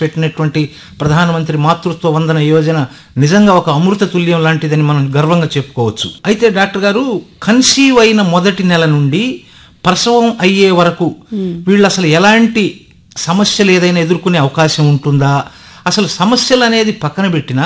ప్రవేశపెట్టినటువంటి ప్రధానమంత్రి మాతృత్వ వందన యోజన నిజంగా ఒక అమృత తుల్యం లాంటిదని మనం గర్వంగా చెప్పుకోవచ్చు అయితే డాక్టర్ గారు కన్సీవ్ అయిన మొదటి నెల నుండి ప్రసవం అయ్యే వరకు వీళ్ళు అసలు ఎలాంటి సమస్యలు ఏదైనా ఎదుర్కొనే అవకాశం ఉంటుందా అసలు సమస్యలు అనేది పక్కన పెట్టినా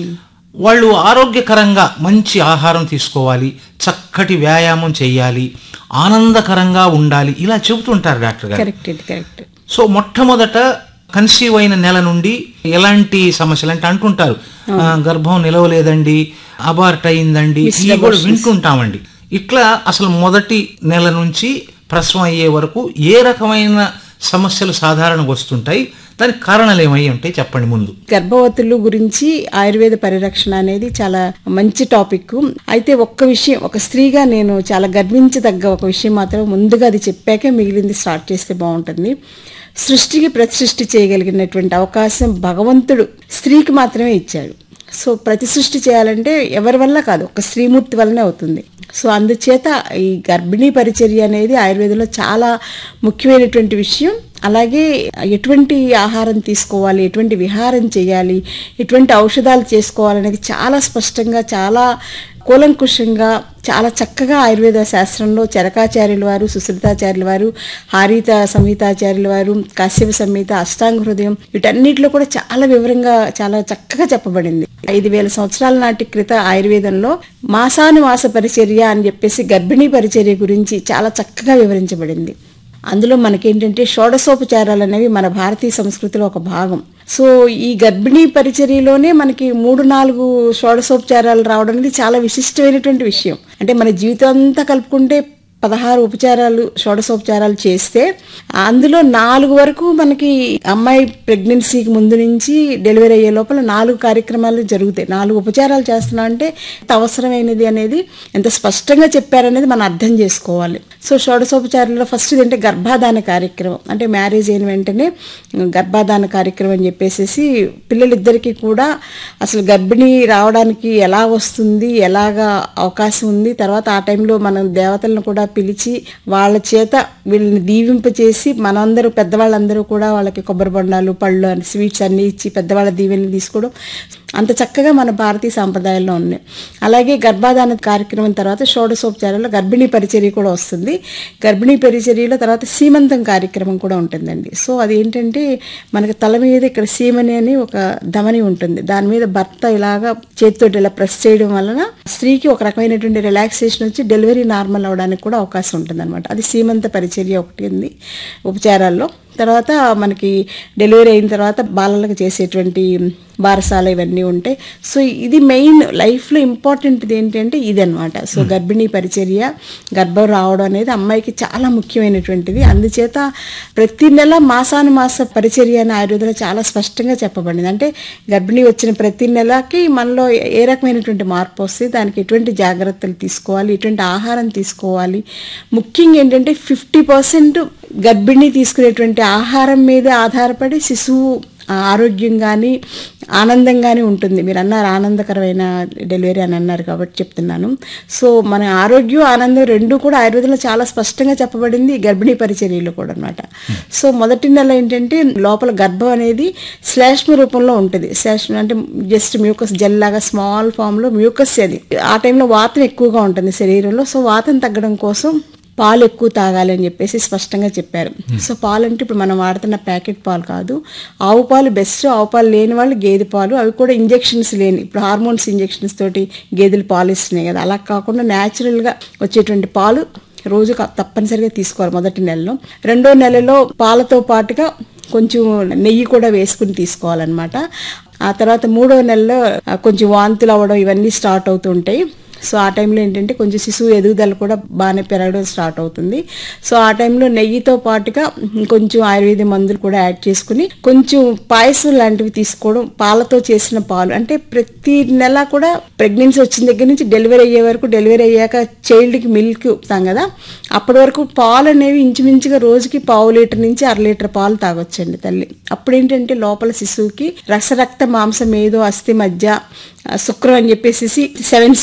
వాళ్ళు ఆరోగ్యకరంగా మంచి ఆహారం తీసుకోవాలి చక్కటి వ్యాయామం చేయాలి ఆనందకరంగా ఉండాలి ఇలా చెబుతుంటారు డాక్టర్ గారు కరెక్ట్ ఇది కరెక్ట్ సో మొట్టమొదట కన్సీవ్ అయిన నెల నుండి ఎలాంటి సమస్యలు అంటే అంటుంటారు ఆ, గర్భం నిలవలేదండి అబార్ట్ అయిందండి ఇవి కూడా వింటుంటామండి ఇట్లా అసలు మొదటి నెల నుంచి ప్రసవం అయ్యే వరకు ఏ రకమైన సమస్యలు సాధారణంగా వస్తుంటాయి దానికి కారణాలు ఏమై ఉంటాయి చెప్పండి ముందు గర్భవతులు గురించి ఆయుర్వేద పరిరక్షణ అనేది చాలా మంచి టాపిక్ అయితే ఒక్క విషయం ఒక స్త్రీగా నేను చాలా గర్వించదగ్గ ఒక విషయం మాత్రం ముందుగా అది చెప్పాకే మిగిలింది స్టార్ట్ చేస్తే బాగుంటుంది సృష్టికి ప్రతిసృష్టి చేయగలిగినటువంటి అవకాశం భగవంతుడు స్త్రీకి మాత్రమే ఇచ్చాడు సో ప్రతి సృష్టి చేయాలంటే ఎవరి వల్ల కాదు ఒక స్త్రీమూర్తి వల్లనే అవుతుంది సో అందుచేత ఈ గర్భిణీ పరిచర్య అనేది ఆయుర్వేదంలో చాలా ముఖ్యమైనటువంటి విషయం అలాగే ఎటువంటి ఆహారం తీసుకోవాలి ఎటువంటి విహారం చేయాలి ఎటువంటి ఔషధాలు చేసుకోవాలనేది చాలా స్పష్టంగా చాలా కూలంకుషంగా చాలా చక్కగా ఆయుర్వేద శాస్త్రంలో చరకాచార్యుల వారు సుశ్రితాచార్యుల వారు హారిత సంహితాచార్యుల వారు కాశ్యప సంహిత అష్టాంగ హృదయం వీటన్నిటిలో కూడా చాలా వివరంగా చాలా చక్కగా చెప్పబడింది ఐదు వేల సంవత్సరాల నాటి క్రిత ఆయుర్వేదంలో మాసానుమాస పరిచర్య అని చెప్పేసి గర్భిణీ పరిచర్య గురించి చాలా చక్కగా వివరించబడింది అందులో మనకేంటంటే షోడశోపచారాలు అనేవి మన భారతీయ సంస్కృతిలో ఒక భాగం సో ఈ గర్భిణీ పరిచర్యలోనే మనకి మూడు నాలుగు షోడశోపచారాలు రావడం అనేది చాలా విశిష్టమైనటువంటి విషయం అంటే మన జీవితం అంతా కలుపుకుంటే పదహారు ఉపచారాలు షోడశోపచారాలు చేస్తే అందులో నాలుగు వరకు మనకి అమ్మాయి ప్రెగ్నెన్సీకి ముందు నుంచి డెలివరీ అయ్యే లోపల నాలుగు కార్యక్రమాలు జరుగుతాయి నాలుగు ఉపచారాలు చేస్తున్నాం అంటే ఎంత అవసరమైనది అనేది ఎంత స్పష్టంగా చెప్పారనేది మనం అర్థం చేసుకోవాలి సో షోడశోపచారంలో ఫస్ట్ ఏంటంటే గర్భాధాన కార్యక్రమం అంటే మ్యారేజ్ అయిన వెంటనే గర్భాధాన కార్యక్రమం అని చెప్పేసి పిల్లలిద్దరికీ కూడా అసలు గర్భిణీ రావడానికి ఎలా వస్తుంది ఎలాగా అవకాశం ఉంది తర్వాత ఆ టైంలో మనం దేవతలను కూడా పిలిచి వాళ్ళ చేత వీళ్ళని దీవింపచేసి మనందరూ పెద్దవాళ్ళందరూ కూడా వాళ్ళకి కొబ్బరి బొండాలు పళ్ళు అని స్వీట్స్ అన్ని ఇచ్చి పెద్దవాళ్ళ దీవెనలు తీసుకోవడం అంత చక్కగా మన భారతీయ సాంప్రదాయాల్లో ఉన్నాయి అలాగే గర్భాధాన కార్యక్రమం తర్వాత షోడశోపచారంలో గర్భిణీ పరిచర్య కూడా వస్తుంది గర్భిణీ పరిచర్యలో తర్వాత సీమంతం కార్యక్రమం కూడా ఉంటుందండి సో అది ఏంటంటే మనకి తల మీద ఇక్కడ సీమని అని ఒక ధమని ఉంటుంది దాని మీద భర్త ఇలాగా చేతితోటి ఇలా ప్రెస్ చేయడం వలన స్త్రీకి ఒక రకమైనటువంటి రిలాక్సేషన్ వచ్చి డెలివరీ నార్మల్ అవడానికి కూడా అవకాశం ఉంటుంది అనమాట అది సీమంత పరిచర్య ఒకటి ఉంది ఉపచారాల్లో తర్వాత మనకి డెలివరీ అయిన తర్వాత బాలలకు చేసేటువంటి బారసాల ఇవన్నీ ఉంటాయి సో ఇది మెయిన్ లైఫ్లో ఇంపార్టెంట్ది ఏంటంటే ఇది అనమాట సో గర్భిణీ పరిచర్య గర్భం రావడం అనేది అమ్మాయికి చాలా ముఖ్యమైనటువంటిది అందుచేత ప్రతి నెల మాసానుమాస పరిచర్య అని ఆయుర్వేదంలో చాలా స్పష్టంగా చెప్పబడింది అంటే గర్భిణీ వచ్చిన ప్రతి నెలకి మనలో ఏ రకమైనటువంటి మార్పు వస్తుంది దానికి ఎటువంటి జాగ్రత్తలు తీసుకోవాలి ఎటువంటి ఆహారం తీసుకోవాలి ముఖ్యంగా ఏంటంటే ఫిఫ్టీ పర్సెంట్ గర్భిణీ తీసుకునేటువంటి ఆహారం మీదే ఆధారపడి శిశువు ఆరోగ్యం కానీ ఆనందం కానీ ఉంటుంది మీరు అన్నారు ఆనందకరమైన డెలివరీ అని అన్నారు కాబట్టి చెప్తున్నాను సో మన ఆరోగ్యం ఆనందం రెండు కూడా ఆయుర్వేదంలో చాలా స్పష్టంగా చెప్పబడింది ఈ గర్భిణీ పరిచర్యలో కూడా అనమాట సో మొదటి నెల ఏంటంటే లోపల గర్భం అనేది శ్లేష్మ రూపంలో ఉంటుంది శ్లేష్మ అంటే జస్ట్ మ్యూకస్ జెల్ లాగా స్మాల్ ఫామ్లో మ్యూకస్ అది ఆ టైంలో వాతం ఎక్కువగా ఉంటుంది శరీరంలో సో వాతం తగ్గడం కోసం పాలు ఎక్కువ తాగాలి అని చెప్పేసి స్పష్టంగా చెప్పారు సో పాలు అంటే ఇప్పుడు మనం వాడుతున్న ప్యాకెట్ పాలు కాదు ఆవు పాలు బెస్ట్ ఆవు పాలు లేని వాళ్ళు గేదె పాలు అవి కూడా ఇంజెక్షన్స్ లేని ఇప్పుడు హార్మోన్స్ ఇంజెక్షన్స్ తోటి గేదెలు పాలు ఇస్తున్నాయి కదా అలా కాకుండా న్యాచురల్గా వచ్చేటువంటి పాలు రోజు క- తప్పనిసరిగా తీసుకోవాలి మొదటి నెలలో రెండో నెలలో పాలతో పాటుగా కొంచెం నెయ్యి కూడా వేసుకుని తీసుకోవాలన్నమాట ఆ తర్వాత మూడో నెలలో ఆ, కొంచెం వాంతులు అవ్వడం ఇవన్నీ స్టార్ట్ అవుతుంటాయి సో ఆ టైంలో ఏంటంటే కొంచెం శిశువు ఎదుగుదల కూడా బాగానే పెరగడం స్టార్ట్ అవుతుంది సో ఆ టైంలో నెయ్యితో పాటుగా కొంచెం ఆయుర్వేద మందులు కూడా యాడ్ చేసుకుని కొంచెం పాయసం లాంటివి తీసుకోవడం పాలతో చేసిన పాలు అంటే ప్రతి నెల కూడా ప్రెగ్నెన్సీ వచ్చిన దగ్గర నుంచి డెలివరీ అయ్యే వరకు డెలివరీ అయ్యాక చైల్డ్కి మిల్క్ ఇస్తాం కదా అప్పటి వరకు పాలు అనేవి ఇంచుమించుగా రోజుకి పావు లీటర్ నుంచి అర లీటర్ పాలు తాగొచ్చండి తల్లి అప్పుడు ఏంటంటే లోపల శిశువుకి రసరక్త మాంసం ఏదో అస్థి మధ్య ఆ, శుక్రం అని చెప్పేసి సెవెన్ స్టెప్స్ ఆఫ్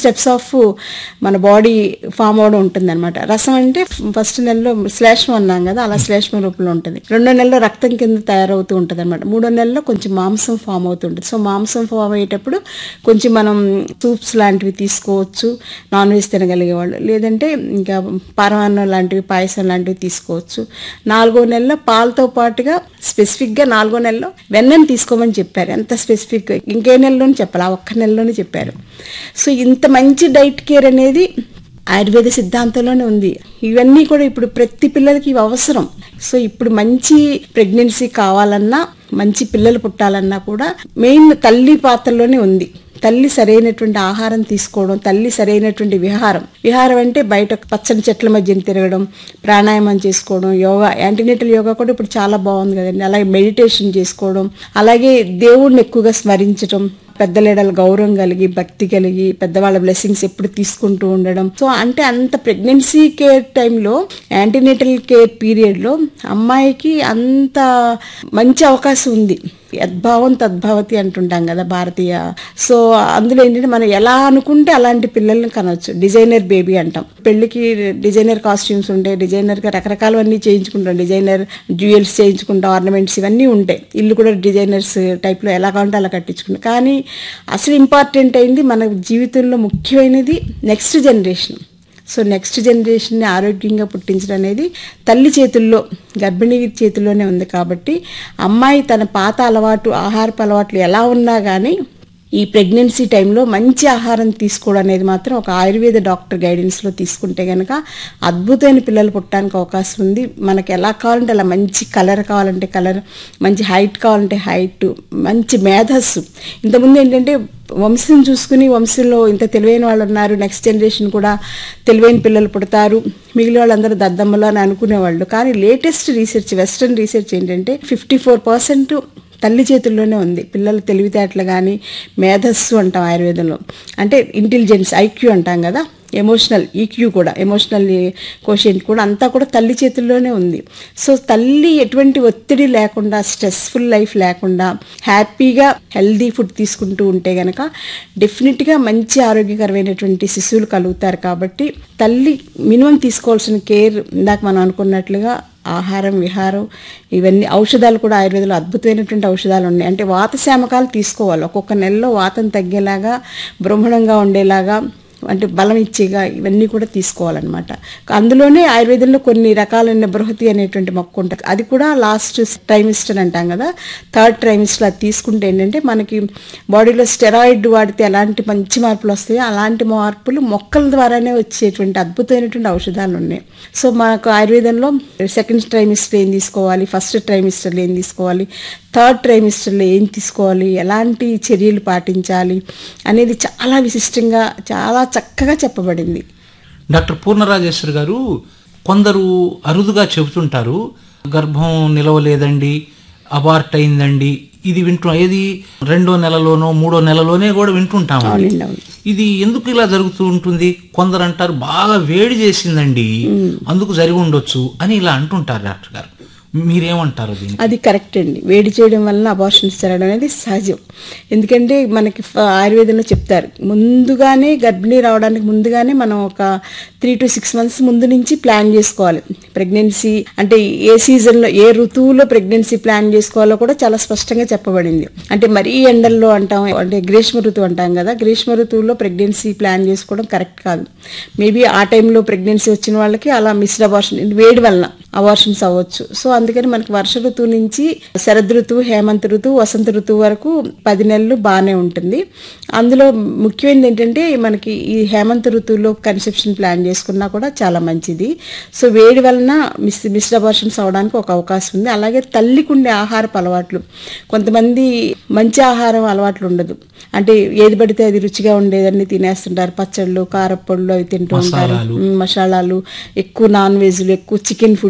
ఆఫ్ మన బాడీ ఫామ్ అవడం ఉంటుంది అనమాట రసం అంటే ఫస్ట్ నెలలో శ్లేష్మం అన్నాం కదా అలా శ్లేష్మ రూపంలో ఉంటుంది రెండో నెలలో రక్తం కింద తయారవుతూ ఉంటుంది అనమాట మూడో నెలలో కొంచెం మాంసం ఫామ్ అవుతుంటుంది సో మాంసం ఫామ్ అయ్యేటప్పుడు కొంచెం మనం సూప్స్ లాంటివి తీసుకోవచ్చు నాన్ వెజ్ తినగలిగే వాళ్ళు లేదంటే ఇంకా పరమాన్నం లాంటివి పాయసం లాంటివి తీసుకోవచ్చు నాలుగో నెలలో పాలతో పాటుగా స్పెసిఫిక్గా నాలుగో నెలలో వెన్నని తీసుకోమని చెప్పారు ఎంత స్పెసిఫిక్ ఇంకే నెలలోనే చెప్పాలి ఆ ఒక్క నెలలోనే చెప్పారు సో ఇంత మంచి డైట్ కేర్ అనేది ఆయుర్వేద సిద్ధాంతంలోనే ఉంది ఇవన్నీ కూడా ఇప్పుడు ప్రతి పిల్లలకి ఇవి అవసరం సో ఇప్పుడు మంచి ప్రెగ్నెన్సీ కావాలన్నా మంచి పిల్లలు పుట్టాలన్నా కూడా మెయిన్ తల్లి పాత్రలోనే ఉంది తల్లి సరైనటువంటి ఆహారం తీసుకోవడం తల్లి సరైనటువంటి విహారం విహారం అంటే బయట పచ్చని చెట్ల మధ్య తిరగడం ప్రాణాయామం చేసుకోవడం యోగా యాంటీనేటల్ యోగా కూడా ఇప్పుడు చాలా బాగుంది కదండి అలాగే మెడిటేషన్ చేసుకోవడం అలాగే దేవుడిని ఎక్కువగా స్మరించడం పెద్దలేడల గౌరవం కలిగి భక్తి కలిగి పెద్దవాళ్ళ బ్లెస్సింగ్స్ ఎప్పుడు తీసుకుంటూ ఉండడం సో అంటే అంత ప్రెగ్నెన్సీ కేర్ టైంలో యాంటీనేటల్ కేర్ పీరియడ్లో అమ్మాయికి అంత మంచి అవకాశం ఉంది యద్భావం తద్భావతి అంటుంటాం కదా భారతీయ సో అందులో ఏంటంటే మనం ఎలా అనుకుంటే అలాంటి పిల్లల్ని కనవచ్చు డిజైనర్ బేబీ అంటాం పెళ్లికి డిజైనర్ కాస్ట్యూమ్స్ ఉంటాయి డిజైనర్గా రకరకాలవన్నీ చేయించుకుంటాం డిజైనర్ జ్యువెల్స్ చేయించుకుంటాం ఆర్నమెంట్స్ ఇవన్నీ ఉంటాయి ఇల్లు కూడా డిజైనర్స్ టైప్లో ఎలా కావాలంటే అలా కట్టించుకుంటాం కానీ అసలు ఇంపార్టెంట్ అయింది మన జీవితంలో ముఖ్యమైనది నెక్స్ట్ జనరేషన్ సో నెక్స్ట్ జనరేషన్ని ఆరోగ్యంగా పుట్టించడం అనేది తల్లి చేతుల్లో గర్భిణీ చేతుల్లోనే ఉంది కాబట్టి అమ్మాయి తన పాత అలవాటు ఆహారపు అలవాట్లు ఎలా ఉన్నా కానీ ఈ ప్రెగ్నెన్సీ టైంలో మంచి ఆహారం తీసుకోవడం అనేది మాత్రం ఒక ఆయుర్వేద డాక్టర్ గైడెన్స్లో తీసుకుంటే కనుక అద్భుతమైన పిల్లలు పుట్టడానికి అవకాశం ఉంది మనకి ఎలా కావాలంటే అలా మంచి కలర్ కావాలంటే కలర్ మంచి హైట్ కావాలంటే హైట్ మంచి మేధస్సు ఇంతకుముందు ఏంటంటే వంశం చూసుకుని వంశంలో ఇంత తెలివైన వాళ్ళు ఉన్నారు నెక్స్ట్ జనరేషన్ కూడా తెలివైన పిల్లలు పుడతారు మిగిలిన వాళ్ళందరూ దద్దమ్మలు అని అనుకునేవాళ్ళు కానీ లేటెస్ట్ రీసెర్చ్ వెస్ట్రన్ రీసెర్చ్ ఏంటంటే ఫిఫ్టీ ఫోర్ పర్సెంట్ తల్లి చేతుల్లోనే ఉంది పిల్లల తెలివితేటలు కానీ మేధస్సు అంటాం ఆయుర్వేదంలో అంటే ఇంటెలిజెన్స్ ఐక్యూ అంటాం కదా ఎమోషనల్ ఈక్యూ కూడా ఎమోషనల్ కోషెంట్ కూడా అంతా కూడా తల్లి చేతుల్లోనే ఉంది సో తల్లి ఎటువంటి ఒత్తిడి లేకుండా స్ట్రెస్ఫుల్ లైఫ్ లేకుండా హ్యాపీగా హెల్దీ ఫుడ్ తీసుకుంటూ ఉంటే గనక డెఫినెట్గా మంచి ఆరోగ్యకరమైనటువంటి శిశువులు కలుగుతారు కాబట్టి తల్లి మినిమం తీసుకోవాల్సిన కేర్ ఇందాక మనం అనుకున్నట్లుగా ఆహారం విహారం ఇవన్నీ ఔషధాలు కూడా ఆయుర్వేదంలో అద్భుతమైనటువంటి ఔషధాలు ఉన్నాయి అంటే వాత శామకాలు తీసుకోవాలి ఒక్కొక్క నెలలో వాతం తగ్గేలాగా బ్రహ్మణంగా ఉండేలాగా అంటే బలం ఇచ్చేగా ఇవన్నీ కూడా తీసుకోవాలన్నమాట అందులోనే ఆయుర్వేదంలో కొన్ని రకాలైన బృహతి అనేటువంటి మొక్క ఉంటుంది అది కూడా లాస్ట్ ట్రైమిస్టర్ అంటాం కదా థర్డ్ ట్రైమిస్టర్ అది తీసుకుంటే ఏంటంటే మనకి బాడీలో స్టెరాయిడ్ వాడితే ఎలాంటి మంచి మార్పులు వస్తాయో అలాంటి మార్పులు మొక్కల ద్వారానే వచ్చేటువంటి అద్భుతమైనటువంటి ఔషధాలు ఉన్నాయి సో మనకు ఆయుర్వేదంలో సెకండ్ ట్రైమిస్టర్ ఏం తీసుకోవాలి ఫస్ట్ ట్రైమిస్టర్లో ఏం తీసుకోవాలి థర్డ్ ట్రైమిస్టర్లో ఏం తీసుకోవాలి ఎలాంటి చర్యలు పాటించాలి అనేది చాలా విశిష్టంగా చాలా చక్కగా చెప్పబడింది డాక్టర్ పూర్ణరాజేశ్వర్ గారు కొందరు అరుదుగా చెబుతుంటారు గర్భం నిలవలేదండి అబార్ట్ అయిందండి ఇది వింటు ఏది రెండో నెలలోనో మూడో నెలలోనే కూడా వింటుంటాము అవునండి అవును ఇది ఎందుకు ఇలా జరుగుతూ ఉంటుంది కొందరు అంటారు బాగా వేడి చేసిందండి అందుకు జరిగి ఉండొచ్చు అని ఇలా అంటుంటారు డాక్టర్ గారు మీరేమంటారు దీనికి అది కరెక్ట్ అండి వేడి చేయడం వలన అబార్షన్స్ జరగడం అనేది సహజం ఎందుకంటే మనకి ఫ- ఆయుర్వేదంలో చెప్తారు ముందుగానే గర్భిణీ రావడానికి ముందుగానే మనం ఒక త్రీ టు సిక్స్ మంత్స్ ముందు నుంచి ప్లాన్ చేసుకోవాలి ప్రెగ్నెన్సీ అంటే ఏ సీజన్లో ఏ ఋతువులో ప్రెగ్నెన్సీ ప్లాన్ చేసుకోవాలో కూడా చాలా స్పష్టంగా చెప్పబడింది అంటే మరీ ఎండల్లో అంటాం అంటే గ్రీష్మ ఋతువు అంటాం కదా గ్రీష్మ ఋతువులో ప్రెగ్నెన్సీ ప్లాన్ చేసుకోవడం కరెక్ట్ కాదు మేబీ ఆ టైంలో ప్రెగ్నెన్సీ వచ్చిన వాళ్ళకి అలా మిస్డ్ అబార్షన్ వేడి వలన అబార్షన్స్ అవ్వచ్చు సో అందుకని మనకి వర్ష ఋతువు నుంచి శరద్ ఋతువు హేమంత ఋతువు వసంత ఋతువు వరకు పది నెలలు బాగానే ఉంటుంది అందులో ముఖ్యమైనది ఏంటంటే మనకి ఈ హేమంత ఋతువులో కన్సెప్షన్ ప్లాన్ చేసుకున్నా కూడా చాలా మంచిది సో వేడి వలన మిస్ మిస్డ్ అబార్షన్స్ అవడానికి ఒక అవకాశం ఉంది అలాగే తల్లికి ఉండే ఆహారపు అలవాట్లు కొంతమంది మంచి ఆహారం అలవాట్లు ఉండదు అంటే ఏది పడితే అది రుచిగా ఉండేదన్నీ తినేస్తుంటారు పచ్చళ్ళు కారప్పొళ్ళు అవి తింటూ ఉంటారు మసాలాలు. మ్, మసాలాలు ఎక్కువ నాన్ వెజ్లు ఎక్కువ చికెన్ ఫుడ్స్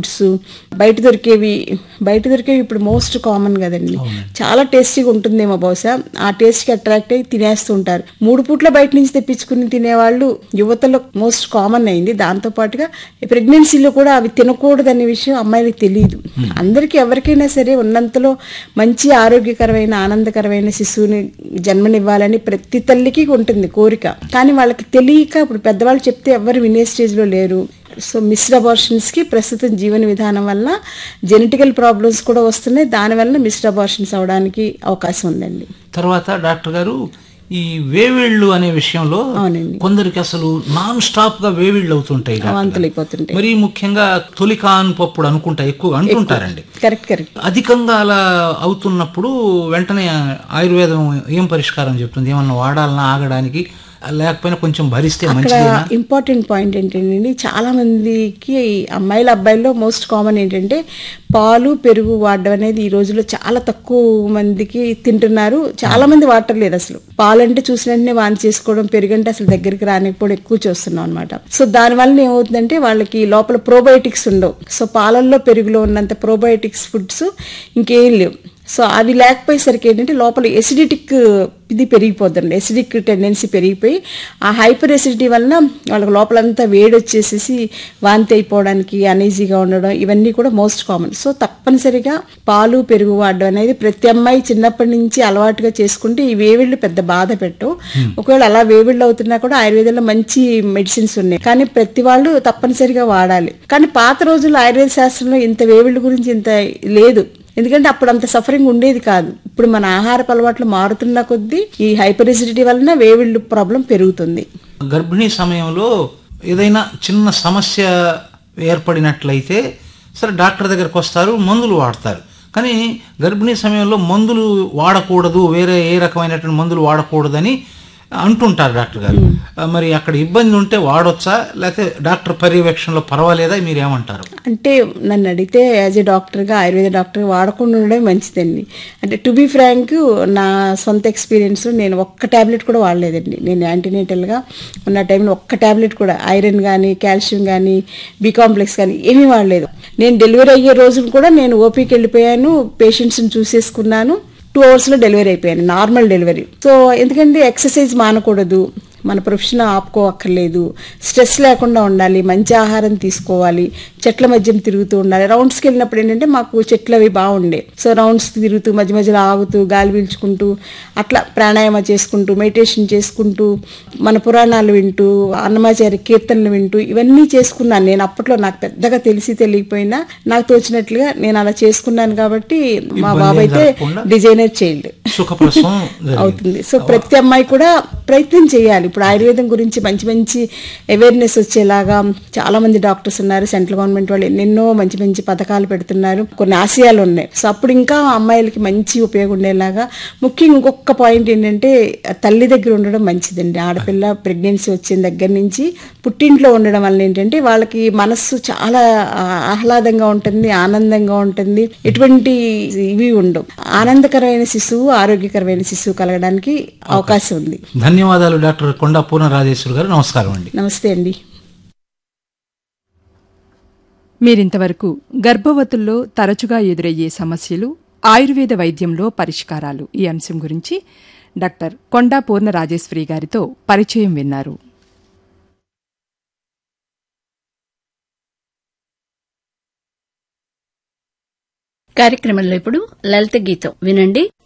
ఫుడ్స్ బయట దొరికేవి బయట దొరికేవి ఇప్పుడు మోస్ట్ కామన్ కదండి చాలా టేస్టీగా ఉంటుందేమో బహుశా ఆ టేస్ట్కి అట్రాక్ట్ అయ్యి తినేస్తుంటారు మూడు పూట్ల బయట నుంచి తెప్పించుకుని తినేవాళ్ళు యువతలో మోస్ట్ కామన్ అయింది దాంతో పాటుగా ప్రెగ్నెన్సీలో కూడా అవి తినకూడదు అనే విషయం అమ్మాయిలకు తెలియదు అందరికీ ఎవరికైనా సరే ఉన్నంతలో మంచి ఆరోగ్యకరమైన ఆనందకరమైన శిశువుని జన్మనివ్వాలని ప్రతి తల్లికి ఉంటుంది కోరిక కానీ వాళ్ళకి తెలియక ఇప్పుడు పెద్దవాళ్ళు చెప్తే ఎవరు వినే స్టేజ్లో లేరు సో మిస్డ్ అబార్షన్స్కి ప్రస్తుతం జీవన విధానం వల్ల జెనెటికల్ ప్రాబ్లమ్స్ కూడా వస్తున్నాయి దానివల్ల మిస్డ్ అబార్షన్స్ అవడానికి అవకాశం ఉందండి తర్వాత డాక్టర్ గారు ఈ వేవిళ్ళు అనే విషయంలో అవునండి. కొందరికి అసలు నాన్ స్టాప్ గా వేవిళ్ళు అవుతుంటాయి డాక్టర్ గారు. అవంతులైపోతుంటాయి మరీ ముఖ్యంగా తొలికాన్ పప్పుడు అనుకుంటా ఎక్కువ అంటుంటారండి కరెక్ట్ కరెక్ట్ అధికంగా అలా అవుతున్నప్పుడు వెంటనే ఆయుర్వేదం ఏం పరిష్కారం చెప్తుంది ఏమన్నా వాడాలన్నా ఆగడానికి లేకపోయినా కొంచెం భరిస్తే ఇక్కడ మంచిదేనా ఇంపార్టెంట్ పాయింట్ ఏంటంటే చాలా మందికి అమ్మాయిల అబ్బాయిల్లో మోస్ట్ కామన్ ఏంటంటే పాలు పెరుగు వాడడం అనేది ఈ రోజుల్లో చాలా తక్కువ మందికి తింటున్నారు చాలా మంది వాడట్లేదు అసలు పాలు అంటే చూసిన వెంటనే వాంతి చేసుకోవడం పెరుగు అంటే అసలు దగ్గరికి రానికపోవడం ఎక్కువ చూస్తున్నాం అనమాట సో దానివల్ల ఏమవుతుందంటే వాళ్ళకి లోపల ప్రోబయోటిక్స్ ఉండవు సో పాలల్లో పెరుగులో ఉన్నంత ప్రోబయోటిక్స్ ఫుడ్స్ ఇంకేం లేవు సో అవి లేకపోయేసరికి ఏంటంటే లోపల ఎసిడిటిక్ ఇది పెరిగిపోతుంది ఎసిడిక్ టెండెన్సీ పెరిగిపోయి ఆ హైపర్ ఎసిడిటీ వలన వాళ్ళకి లోపలంతా వేడి వచ్చేసేసి వాంతి అయిపోవడానికి అనీజీగా ఉండడం ఇవన్నీ కూడా మోస్ట్ కామన్ సో తప్పనిసరిగా పాలు పెరుగు వాడడం అనేది ప్రతి అమ్మాయి చిన్నప్పటి నుంచి అలవాటుగా చేసుకుంటే ఈ వేవిళ్ళు పెద్ద బాధ పెట్టవు ఒకవేళ అలా వేవిళ్ళు అవుతున్నా కూడా ఆయుర్వేదంలో మంచి మెడిసిన్స్ ఉన్నాయి కానీ ప్రతి వాళ్ళు తప్పనిసరిగా వాడాలి కానీ పాత రోజుల్లో ఆయుర్వేద శాస్త్రంలో ఇంత వేవిళ్ళ గురించి ఇంత లేదు ఎందుకంటే అప్పుడు అంత సఫరింగ్ ఉండేది కాదు ఇప్పుడు మన ఆహారపు అలవాట్లు మారుతున్న కొద్దీ ఈ హైపర్ ఎసిడిటీ వలన వేవిళ్ళు ప్రాబ్లం పెరుగుతుంది గర్భిణీ సమయంలో ఏదైనా చిన్న సమస్య ఏర్పడినట్లయితే సరే డాక్టర్ దగ్గరకు వస్తారు మందులు వాడతారు కానీ గర్భిణీ సమయంలో మందులు వాడకూడదు వేరే ఏ రకమైనటువంటి మందులు వాడకూడదని అంటుంటారు డాక్టర్ గారు ఆ, మరి అక్కడ ఇబ్బంది ఉంటే వాడొచ్చా లేకపోతే డాక్టర్ పర్యవేక్షణలో పర్వాలేదా మీరేమంటారు అంటే నన్ను అడిగితే యాజ్ ఏ డాక్టర్గా ఆయుర్వేద డాక్టర్ వాడకుండా ఉండడం మంచిదండి అంటే టు బీ ఫ్రాంక్ నా సొంత ఎక్స్పీరియన్స్ నేను ఒక్క టాబ్లెట్ కూడా వాడలేదండి నేను యాంటీనేటల్గా ఉన్న టైంలో ఒక్క టాబ్లెట్ కూడా ఐరన్ కానీ కాల్షియం కానీ బి కాంప్లెక్స్ కానీ ఏమీ వాడలేదు నేను డెలివరీ అయ్యే రోజున కూడా నేను ఓపీకి వెళ్ళిపోయాను పేషెంట్స్ని చూసేసుకున్నాను టూ అవర్స్లో డెలివరీ అయిపోయాను నార్మల్ డెలివరీ సో ఎందుకంటే ఎక్సర్సైజ్ మానకూడదు మన ప్రొఫెషన్ ఆపుకోవక్కర్లేదు స్ట్రెస్ లేకుండా ఉండాలి మంచి ఆహారం తీసుకోవాలి చెట్ల మధ్యన తిరుగుతూ ఉండాలి రౌండ్స్కి వెళ్ళినప్పుడు ఏంటంటే మాకు చెట్లు అవి బాగుండే సో రౌండ్స్ తిరుగుతూ మధ్య మధ్యలో ఆగుతూ గాలి పీల్చుకుంటూ అట్లా ప్రాణాయామ చేసుకుంటూ మెడిటేషన్ చేసుకుంటూ మన పురాణాలు వింటూ అన్నమాచార్య కీర్తనలు వింటూ ఇవన్నీ చేసుకున్నాను నేను అప్పట్లో నాకు పెద్దగా తెలిసి తెలియకపోయినా నాకు తోచినట్లుగా నేను అలా చేసుకున్నాను కాబట్టి మా ఇబ్బంది బాబు అయితే జరగకుండా డిజైనర్ చైల్డ్ సుఖప్రసవం జరిగింది. అవుతుంది సో ప్రతి అమ్మాయి కూడా ప్రయత్నం చేయాలి ఇప్పుడు ఆయుర్వేదం గురించి మంచి మంచి అవేర్నెస్ వచ్చేలాగా చాలా మంది డాక్టర్స్ ఉన్నారు సెంట్రల్ గవర్నమెంట్ వాళ్ళు ఎన్నెన్నో మంచి మంచి పథకాలు పెడుతున్నారు కొన్ని ఆశయాలు ఉన్నాయి సో అప్పుడు ఇంకా అమ్మాయిలకి మంచి ఉపయోగం ఉండేలాగా ముఖ్యంగా ఇంకొక పాయింట్ ఏంటంటే తల్లి దగ్గర ఉండడం మంచిదండి ఆడపిల్ల ప్రెగ్నెన్సీ వచ్చిన దగ్గర నుంచి పుట్టింట్లో ఉండడం వల్ల ఏంటంటే వాళ్ళకి మనస్సు చాలా ఆ, ఆహ్లాదంగా ఉంటుంది ఆనందంగా ఉంటుంది ఎటువంటి ఇవి ఉండవు ఆనందకరమైన శిశువు ఆరోగ్యకరమైన శిశువు కలగడానికి అవకాశం ఉంది ధన్యవాదాలు డాక్టర్ కొండా పూర్ణ రాజేశ్వరి గారు నమస్కారం అండి నమస్తే అండి మీరింతవరకు గర్భవతుల్లో తరచుగా ఎదురయ్యే సమస్యలు ఆయుర్వేద వైద్యంలో పరిష్కారాలు ఈ అంశం గురించి డాక్టర్ కొండా పూర్ణ రాజేశ్వరి గారితో పరిచయం విన్నారు కార్యక్రమంలో ఇప్పుడు లలిత గీతం వినండి